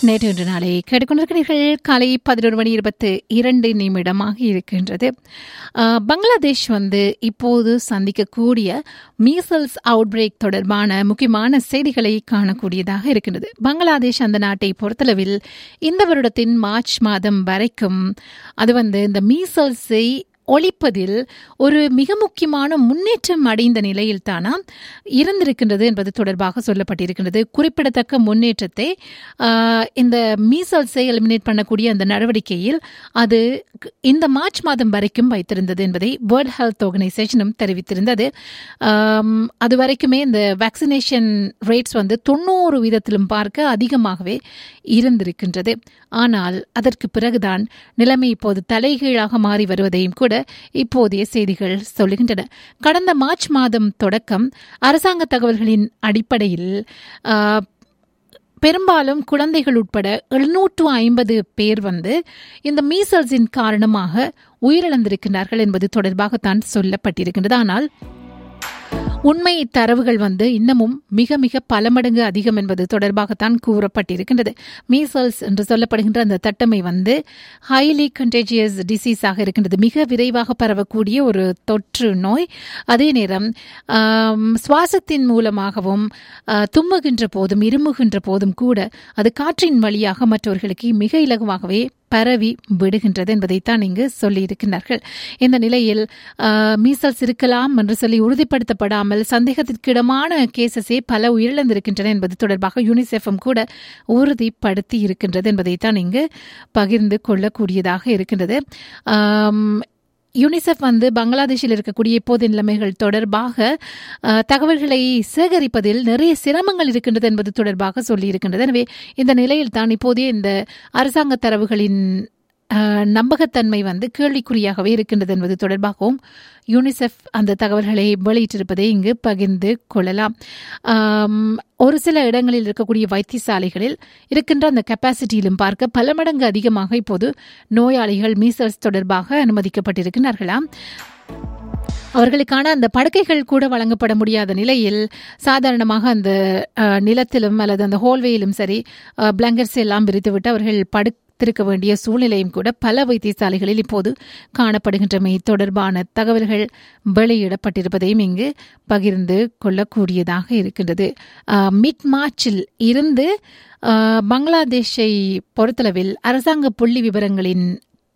நேற்று இன்று நாளை கேட்டுக்கொண்டிருக்கிறீர்கள் காலை பதினோரு மணி இருபத்து இரண்டு நிமிடமாக இருக்கின்றது அஹ், பங்களாதேஷ் வந்து இப்போது சந்திக்கக்கூடிய மீசல்ஸ் அவுட் பிரேக் தொடர்பான முக்கியமான செய்திகளை காணக்கூடியதாக இருக்கின்றது பங்களாதேஷ் அந்த நாட்டை பொறுத்தளவில் இந்த வருடத்தின் மார்ச் மாதம் வரைக்கும் அது வந்து இந்த மீசல்ஸை ஒழிப்பதில் ஒரு மிக முக்கியமான முன்னேற்றம் அடைந்த நிலையில் தானா இருந்திருக்கின்றது என்பது தொடர்பாக சொல்லப்பட்டிருக்கின்றது குறிப்பிடத்தக்க முன்னேற்றத்தை ஆஹ், இந்த மீசல்ஸை எலிமினேட் பண்ணக்கூடிய அந்த நடவடிக்கையில் அது க- இந்த மார்ச் மாதம் வரைக்கும் வைத்திருந்தது என்பதை வேர்ல்ட் ஹெல்த் ஆர்கனைசேஷனும் தெரிவித்திருந்தது ஆம், அது வரைக்குமே இந்த வேக்சினேஷன் ரேட்ஸ் வந்து தொண்ணூறு வீதத்திலும் பார்க்க அதிகமாகவே இருந்திருக்கின்றது ஆனால் அதற்கு பிறகுதான் நிலைமை இப்போது தலைகீழாக மாறி வருவதையும் கூட இப்போதைய செய்திகள் சொல்லுகின்றன கடந்த மார்ச் மாதம் தொடக்கம் அரசாங்க தகவல்களின் அடிப்படையில் ஆ, பெரும்பாலும் குழந்தைகள் உட்பட எழுநூற்று ஐம்பது பேர் வந்து இந்த மீசல்ஸின் காரணமாக உயிரிழந்திருக்கிறார்கள் என்பது தொடர்பாகத்தான் சொல்லப்பட்டிருக்கின்றது ஆனால் உண்மை தரவுகள் வந்து இன்னமும் மிக மிக பல மடங்கு அதிகம் என்பது தொடர்பாகத்தான் கூறப்பட்டிருக்கின்றது மீசல்ஸ் என்று சொல்லப்படுகின்ற அந்த தட்டமை வந்து ஹைலி கண்டேஜியஸ் டிசீஸாக இருக்கின்றது மிக விரைவாக பரவக்கூடிய ஒரு தொற்று நோய் அதே நேரம் ஆம், சுவாசத்தின் மூலமாகவும் ஆ, தும்முகின்ற போதும் இருமுகின்ற போதும் கூட அது காற்றின் வழியாக மற்றவர்களுக்கு மிக இலகுவாகவே பரவி விடுகின்றது என்பதைத்தான் இங்கு சொல்லியிருக்கிறார்கள் இந்த நிலையில் மீசல்ஸ் இருக்கலாம் என்று சொல்லி உறுதிப்படுத்தப்படாமல் சந்தேகத்திற்கிடமான கேசஸே பல உயிரிழந்திருக்கின்றன என்பது தொடர்பாக யூனிசெஃபும் கூட உறுதிப்படுத்தி இருக்கின்றது என்பதைத்தான் இங்கு பகிர்ந்து கொள்ளக்கூடியதாக இருக்கின்றது ஆம், யூனிசெஃப் வந்து பங்களாதேஷில் இருக்கக்கூடிய இப்போதைய நிலைமைகள் தொடர்பாக அஹ், தகவல்களை சேகரிப்பதில் நிறைய சிரமங்கள் இருக்கின்றது என்பது தொடர்பாக சொல்லியிருக்கின்றது எனவே இந்த நிலையில் தான் இப்போதைய இந்த அரசாங்க தரவுகளின் அஹ், நம்பகத்தன்மை வந்து கேள்விக்குறியாகவே இருக்கின்றது என்பது தொடர்பாகவும் யூனிசெஃப் அந்த தகவல்களை வெளியிட்டிருப்பதை இங்கு பகிர்ந்து கொள்ளலாம் ஆம், ஒரு சில இடங்களில் இருக்கக்கூடிய வைத்தியசாலைகளில் இருக்கின்ற அந்த கெப்பாசிட்டியிலும் பார்க்க பல மடங்கு அதிகமாக இப்போது நோயாளிகள் மீசல்ஸ் தொடர்பாக அனுமதிக்கப்பட்டிருக்கிறார்களாம் அவர்களுக்கான அந்த படுக்கைகள் கூட வழங்கப்பட முடியாத நிலையில் சாதாரணமாக அந்த அஹ், நிலத்திலும் அல்லது அந்த ஹோல்வேயிலும் சரி பிளாங்கெட்ஸ் எல்லாம் விரித்துவிட்டு அவர்கள் படுத்திருக்க வேண்டிய சூழ்நிலையும் கூட பல வைத்தியசாலைகளில் இப்போது காணப்படுகின்றமை தொடர்பான தகவல்கள் வெளியிடப்பட்டிருப்பதையும் இங்கு பகிர்ந்து கொள்ளக்கூடியதாக இருக்கின்றது அஹ், மிட் மார்ச்சில் இருந்து அஹ், பங்களாதேஷை பொறுத்தளவில் அரசாங்க புள்ளி விவரங்களின்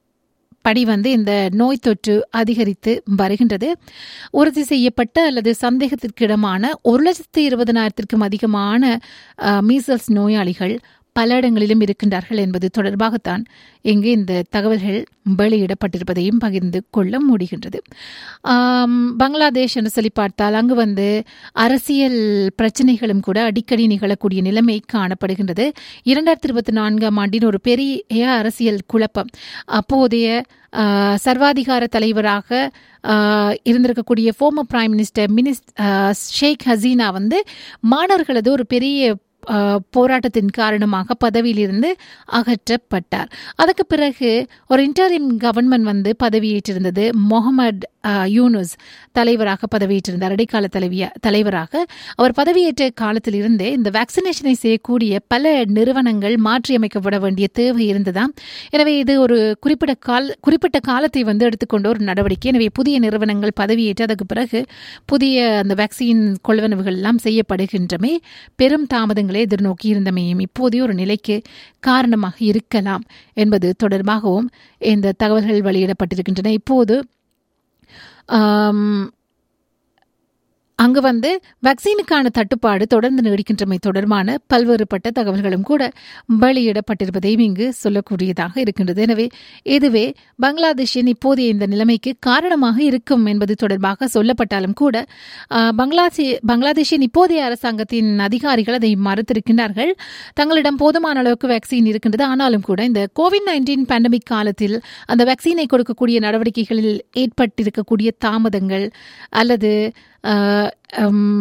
படி வந்து இந்த நோய் தொற்று அதிகரித்து வருகின்றது உறுதி செய்யப்பட்ட அல்லது சந்தேகத்திற்கிடமான ஒரு லட்சத்து இருபதனாயிரத்திற்கும் அதிகமான மீசல்ஸ் நோயாளிகள் பல இடங்களிலும் இருக்கின்றார்கள் என்பது தொடர்பாகத்தான் இங்கு இந்த தகவல்கள் வெளியிடப்பட்டிருப்பதையும் பகிர்ந்து கொள்ள முடிகின்றது ஆம், பங்களாதேஷ் என்று சொல்லி பார்த்தால் அங்கு வந்து அரசியல் பிரச்சனைகளும் கூட அடிக்கடி நிகழக்கூடிய நிலைமை காணப்படுகின்றது இரண்டாயிரத்தி இருபத்தி நான்காம் ஆண்டின் ஒரு பெரிய அரசியல் குழப்பம் அப்போதைய ஆ, சர்வாதிகார தலைவராக ஆ, இருந்திருக்கக்கூடிய ஃபோமர் பிரைம் மினிஸ்டர் மினிஸ் ஆ, ஷேக் ஹசீனா வந்து மாணவர்களது ஒரு பெரிய ஆ, போராட்டத்தின் காரணமாக பதவியிலிருந்து அகற்றப்பட்டார் அதுக்கு பிறகு ஒரு இன்டரிம் கவர்மெண்ட் வந்து பதவியேற்றிருந்தது முகமது ஆ, யூனுஸ் தலைவராக பதவியேற்றிருந்தார் இடைக்கால தலைவிய தலைவராக அவர் பதவியேற்ற காலத்திலிருந்தே இந்த வேக்சினேஷனை செய்யக்கூடிய பல நிறுவனங்கள் மாற்றியமைக்கப்பட வேண்டிய தேவை இருந்ததாம் எனவே இது ஒரு குறிப்பிட்ட கால குறிப்பிட்ட காலத்தை வந்து எடுத்துக்கொண்ட ஒரு நடவடிக்கை எனவே புதிய நிறுவனங்கள் பதவியேற்று அதற்கு பிறகு புதிய அந்த வேக்சின் கொள்வனவுகள் எல்லாம் செய்யப்படுகின்றமே பெரும் தாமதங்களை எதிர்நோக்கி இருந்தமையும் இப்போதைய ஒரு நிலைக்கு காரணமாக இருக்கலாம் என்பது தொடர்பாகவும் இந்த தகவல்கள் வெளியிடப்பட்டிருக்கின்றன இப்போது ஆம், அங்கு வந்து வேக்சினுக்கான தட்டுப்பாடு தொடர்ந்து நீடிக்கின்றமை தொடர்பான பல்வேறுபட்ட தகவல்களும் கூட வெளியிடப்பட்டிருப்பதையும் இங்கு சொல்லக்கூடியதாக இருக்கின்றது எனவே இதுவே பங்களாதேஷின் இப்போதைய இந்த நிலைமைக்கு காரணமாக இருக்கும் என்பது தொடர்பாக சொல்லப்பட்டாலும் கூட ஆஹ், பங்களாதே பங்களாதேஷின் இப்போதைய அரசாங்கத்தின் அதிகாரிகள் அதை மறுத்திருக்கின்றார்கள் தங்களிடம் போதுமான அளவுக்கு வேக்சின் இருக்கின்றது ஆனாலும் கூட இந்த கோவிட் நைன்டீன் பேண்டமிக் காலத்தில் அந்த வேக்சினை கொடுக்கக்கூடிய நடவடிக்கைகளில் ஏற்பட்டிருக்கக்கூடிய தாமதங்கள் அல்லது ஆஹ், உம்,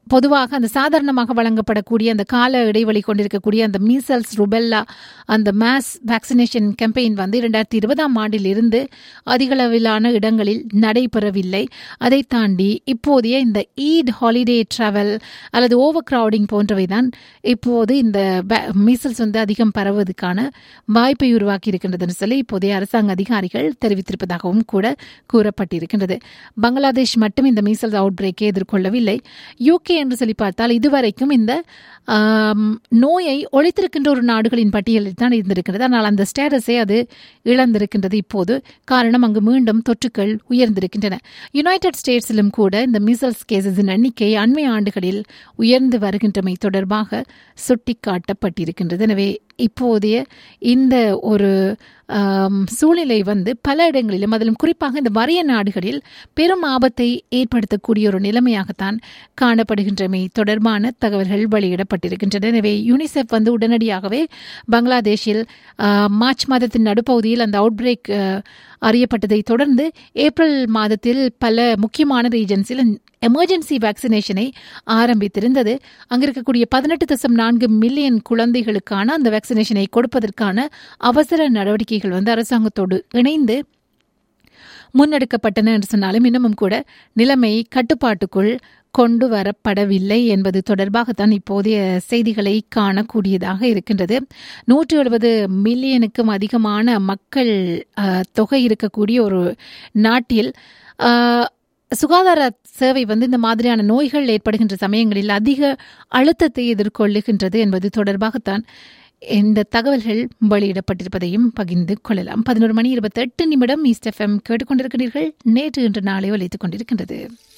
பொதுவாக அந்த சாதாரணமாக வழங்கப்படக்கூடிய அந்த கால இடைவெளி கொண்டிருக்கக்கூடிய அந்த மீசல்ஸ் ருபெல்லா அந்த மேஸ் வேக்சினேஷன் கேம்பெயின் வந்து இரண்டாயிரத்தி இருபதாம் ஆண்டில் இருந்து அதிகளவிலான இடங்களில் நடைபெறவில்லை அதை தாண்டி இப்போதைய இந்த ஈட் ஹாலிடே டிராவல் அல்லது ஓவர் கிரவுடிங் போன்றவை தான் இப்போது இந்த மீசல்ஸ் வந்து அதிகம் பரவுவதற்கான வாய்ப்பை உருவாக்கி இருக்கின்றதுன்னு சொல்லி இப்போதைய அரசாங்க அதிகாரிகள் தெரிவித்திருப்பதாகவும் கூட கூறப்பட்டிருக்கின்றது பங்களாதேஷ் மட்டும் இந்த மீசல்ஸ் அவுட் பிரேக்கை எதிர்கொள்ளவில்லை யூகே என்று சொல்லி பார்த்தால் இதுவரைக்கும் இந்த நோயை ஒழித்திருக்கின்ற ஒரு நாடுகளின் பட்டியலில் தான் இருந்திருக்கிறது ஆனால் அந்த ஸ்டேட்டஸை அது இழந்திருக்கின்றது இப்போது காரணம் அங்கு மீண்டும் தொற்றுக்கள் உயர்ந்திருக்கின்றன யுனைடெட் ஸ்டேட்ஸிலும் கூட இந்த மிசல்ஸ் கேசஸின் எண்ணிக்கை அண்மை ஆண்டுகளில் உயர்ந்து வருகின்றமை தொடர்பாக சுட்டிக்காட்டப்பட்டிருக்கின்றது எனவே இப்போதைய இந்த ஒரு சூழ்நிலை வந்து பல இடங்களிலும் அதிலும் குறிப்பாக இந்த வறிய நாடுகளில் பெரும் ஆபத்தை ஏற்படுத்தக்கூடிய ஒரு நிலைமையாகத்தான் காணப்படுகின்றமை தொடர்பான தகவல்கள் வெளியிடப்பட்டிருக்கின்றன எனவே யூனிசெஃப் வந்து உடனடியாகவே பங்களாதேஷில் மார்ச் மாதத்தின் நடுப்பகுதியில் அந்த அவுட் பிரேக் அறியப்பட்டதை தொடர்ந்து ஏப்ரல் மாதத்தில் பல முக்கியமான ரீஜன்ஸில் எமர்ஜென்சி வேக்சினேஷனை ஆரம்பித்திருந்தது அங்கு இருக்கக்கூடிய பதினெட்டு தசம் நான்கு மில்லியன் குழந்தைகளுக்கான அந்த வேக்சினேஷனை கொடுப்பதற்கான அவசர நடவடிக்கைகள் வந்து அரசாங்கத்தோடு இணைந்து முன்னெடுக்கப்பட்டன என்று சொன்னாலும் இன்னமும் கூட நிலைமை கட்டுப்பாட்டுக்குள் கொண்டு வரப்படவில்லை என்பது தொடர்பாகத்தான் இப்போதைய செய்திகளை காணக்கூடியதாக இருக்கின்றது நூற்றி எழுபது மில்லியனுக்கும் அதிகமான மக்கள் தொகை இருக்கக்கூடிய ஒரு நாட்டில் சுகாதார சேவை வந்து இந்த மாதிரியான நோய்கள் ஏற்படுகின்ற சமயங்களில் அதிக அழுத்தத்தை எதிர்கொள்ளுகின்றது என்பது தொடர்பாகத்தான் இந்த தகவல்கள் வெளியிடப்பட்டிருப்பதையும் பகிர்ந்து கொள்ளலாம் பதினோரு மணி இருபத்தி எட்டு நிமிடம் ஈஸ்ட் எஃப்எம் கேட்டுக்கொண்டிருக்கிறீர்கள் நேற்று இன்று நாளை ஒலித்துக் கொண்டிருக்கின்றது